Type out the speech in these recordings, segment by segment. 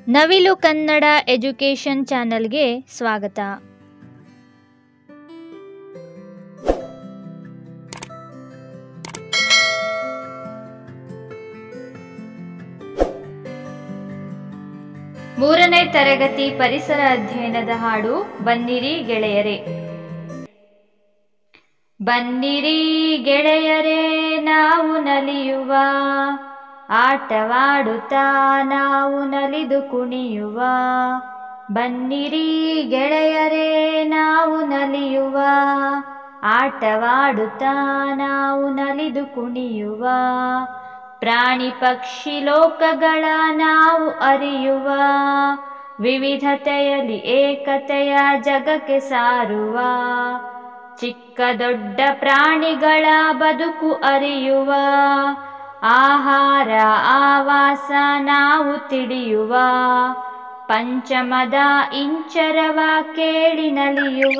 ನವಿಲು ಕನ್ನಡ ಎಜುಕೇಷನ್ ಚಾನಲ್ಗೆ ಸ್ವಾಗತ ಮೂರನೇ ತರಗತಿ ಪರಿಸರ ಅಧ್ಯಯನದ ಹಾಡು ಬನ್ನಿರಿ ಗೆಳೆಯರೇ ಬನ್ನಿರಿ ಗೆಳೆಯರೇ ನಾವು ನಲಿಯುವ ಆಟವಾಡುತ್ತಾ ನಾವು ನಲಿದು ಕುಣಿಯುವ ಬನ್ನಿರಿ ಗೆಳೆಯರೇ ನಾವು ನಲಿಯುವ ಆಟವಾಡುತ್ತಾ ನಾವು ನಲಿದು ಕುಣಿಯುವ ಪ್ರಾಣಿ ಪಕ್ಷಿ ಲೋಕಗಳ ನಾವು ಅರಿಯುವ ವಿವಿಧತೆಯಲ್ಲಿ ಏಕತೆಯ ಜಗಕ್ಕೆ ಸಾರುವ ಚಿಕ್ಕ ದೊಡ್ಡ ಪ್ರಾಣಿಗಳ ಬದುಕು ಅರಿಯುವ ಆಹಾರ ಆವಾಸ ನಾವು ತಿಳಿಯುವ ಪಂಚಮದ ಇಂಚರವ ಕೇಳಿ ನಲಿಯುವ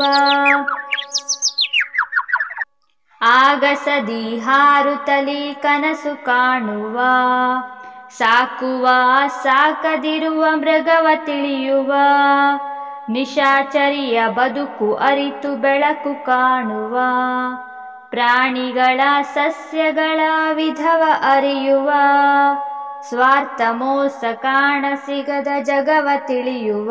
ಆಗಸದಿ ಹಾರುತ್ತಲಿ ಕನಸು ಕಾಣುವ ಸಾಕುವ ಸಾಕದಿರುವ ಮೃಗವ ತಿಳಿಯುವ ನಿಶಾಚರಿಯ ಬದುಕು ಅರಿತು ಬೆಳಕು ಕಾಣುವ ಪ್ರಾಣಿಗಳ ಸಸ್ಯಗಳ ವಿಧವ ಅರಿಯುವ ಸ್ವಾರ್ಥ ಮೋಸ ಕಾಣ ಸಿಗದ ಜಗವ ತಿಳಿಯುವ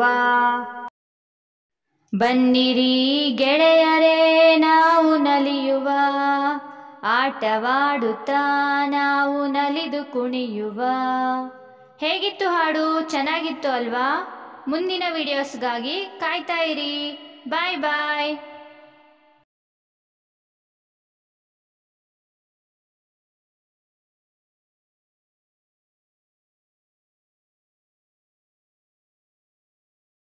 ಬನ್ನಿರಿ ಗೆಳೆಯರೇ ನಾವು ನಲಿಯುವ ಆಟವಾಡುತ್ತಾ ನಾವು ನಲಿದು ಕುಣಿಯುವ ಹೇಗಿತ್ತು ಹಾಡು ಚೆನ್ನಾಗಿತ್ತು ಅಲ್ವಾ ಮುಂದಿನ ವಿಡಿಯೋಸ್ಗಾಗಿ ಕಾಯ್ತಾ ಇರಿ ಬಾಯ್ ಬಾಯ್